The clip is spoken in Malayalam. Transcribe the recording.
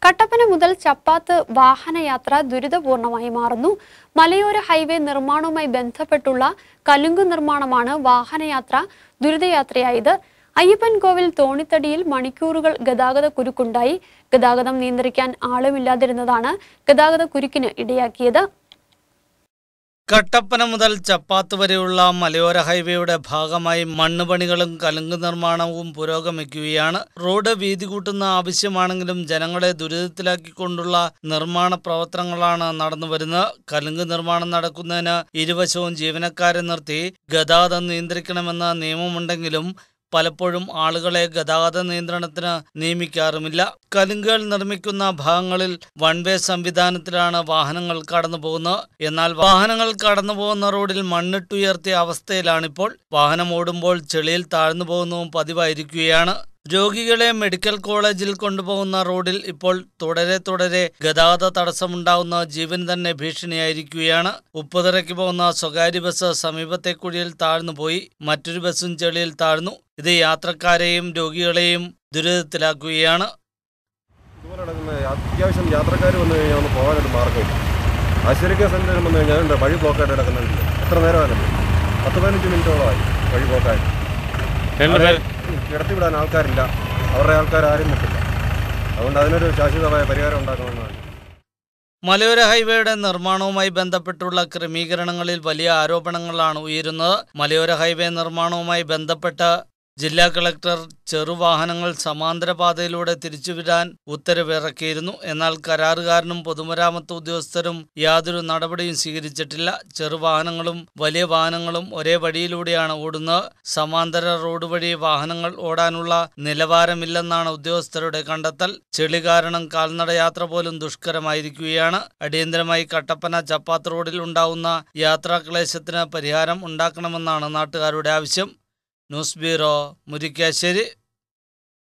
കട്ടപ്പന മുതൽ ചപ്പാത്ത് വാഹനയാത്ര ദുരിതപൂർണമായി മാറുന്നു മലയോര ഹൈവേ നിർമ്മാണവുമായി ബന്ധപ്പെട്ടുള്ള കലുങ്ക് നിർമ്മാണമാണ് വാഹനയാത്ര ദുരിതയാത്രയായത് അയ്യപ്പൻ കോവിൽ തോണിത്തടിയിൽ മണിക്കൂറുകൾ ഗതാഗത കുരുക്കുണ്ടായി ഗതാഗതം നിയന്ത്രിക്കാൻ ആളുമില്ലാതിരുന്നതാണ് ഗതാഗത കുരുക്കിന് ഇടയാക്കിയത് കട്ടപ്പന മുതൽ ചപ്പാത്ത് വരെയുള്ള മലയോര ഹൈവേയുടെ ഭാഗമായി മണ്ണുപണികളും കലുങ്ക് നിർമ്മാണവും പുരോഗമിക്കുകയാണ് റോഡ് വീതി കൂട്ടുന്ന ആവശ്യമാണെങ്കിലും ജനങ്ങളെ ദുരിതത്തിലാക്കിക്കൊണ്ടുള്ള നിർമ്മാണ പ്രവർത്തനങ്ങളാണ് നടന്നുവരുന്നത് കലുങ്ക് നിർമ്മാണം നടക്കുന്നതിന് ഇരുവശവും ജീവനക്കാരെ നിർത്തി ഗതാഗതം നിയന്ത്രിക്കണമെന്ന നിയമമുണ്ടെങ്കിലും പലപ്പോഴും ആളുകളെ ഗതാഗത നിയന്ത്രണത്തിന് നിയമിക്കാറുമില്ല കലുങ്കുകൾ നിർമ്മിക്കുന്ന ഭാഗങ്ങളിൽ വൺ വേ സംവിധാനത്തിലാണ് വാഹനങ്ങൾ കടന്നു പോകുന്നത് എന്നാൽ വാഹനങ്ങൾ കടന്നു പോകുന്ന റോഡിൽ മണ്ണിട്ടുയർത്തിയ അവസ്ഥയിലാണിപ്പോൾ വാഹനം ഓടുമ്പോൾ ചെളിയിൽ താഴ്ന്നു പോകുന്നതും പതിവായിരിക്കുകയാണ് രോഗികളെ മെഡിക്കൽ കോളേജിൽ കൊണ്ടുപോകുന്ന റോഡിൽ ഇപ്പോൾ തുടരെ തുടരെ ഗതാഗത തടസ്സമുണ്ടാകുന്ന ജീവൻ തന്നെ ഭീഷണിയായിരിക്കുകയാണ് ഉപ്പുതറയ്ക്ക് പോകുന്ന സ്വകാര്യ ബസ് സമീപത്തെ കുഴിയിൽ താഴ്ന്നു പോയി മറ്റൊരു ബസ്സും ചെളിയിൽ താഴ്ന്നു ഇത് യാത്രക്കാരെയും രോഗികളെയും ദുരിതത്തിലാക്കുകയാണ് ഇതുപോലെ നടക്കുന്ന അത്യാവശ്യം യാത്രക്കാർ വന്നു കഴിഞ്ഞാൽ ഒന്ന് പോകാനൊരു മാർഗ്ഗമില്ല ആശ്ചര്യ സെൻറ്ററിൽ വന്നു കഴിഞ്ഞാൽ ഉണ്ട് വഴി ബ്ലോക്കായിട്ട് കിടക്കുന്നുണ്ട് എത്ര നേരമായിരുന്നു പത്ത് പതിനഞ്ച് മിനിറ്റോളമായി വഴി ബ്ലോക്കായി അവരെ കിടത്തിവിടാൻ ആൾക്കാരില്ല അവരുടെ ആൾക്കാർ ആരും നിൽക്കില്ല അതുകൊണ്ട് അതിനൊരു ശാശ്വതമായ പരിഹാരം ഉണ്ടാക്കണമെന്നാണ് മലയോര ഹൈവേയുടെ നിർമ്മാണവുമായി ബന്ധപ്പെട്ടുള്ള ക്രമീകരണങ്ങളിൽ വലിയ ആരോപണങ്ങളാണ് ഉയരുന്നത് മലയോര ഹൈവേ നിർമ്മാണവുമായി ബന്ധപ്പെട്ട് ജില്ലാ കളക്ടർ ചെറുവാഹനങ്ങൾ സമാന്തര പാതയിലൂടെ തിരിച്ചുവിടാൻ ഉത്തരവിറക്കിയിരുന്നു എന്നാൽ കരാറുകാരനും പൊതുമരാമത്ത് ഉദ്യോഗസ്ഥരും യാതൊരു നടപടിയും സ്വീകരിച്ചിട്ടില്ല ചെറുവാഹനങ്ങളും വലിയ വാഹനങ്ങളും ഒരേ വഴിയിലൂടെയാണ് ഓടുന്നത് സമാന്തര റോഡ് വഴി വാഹനങ്ങൾ ഓടാനുള്ള നിലവാരമില്ലെന്നാണ് ഉദ്യോഗസ്ഥരുടെ കണ്ടെത്തൽ ചെളി കാരണം കാൽനട യാത്ര പോലും ദുഷ്കരമായിരിക്കുകയാണ് അടിയന്തരമായി കട്ടപ്പന ചപ്പാത്ത് റോഡിൽ ഉണ്ടാവുന്ന യാത്രാക്ലേശത്തിന് പരിഹാരം ഉണ്ടാക്കണമെന്നാണ് നാട്ടുകാരുടെ ആവശ്യം ന്യൂസ് ബ്യൂറോ മുരിക്കാശ്ശേരി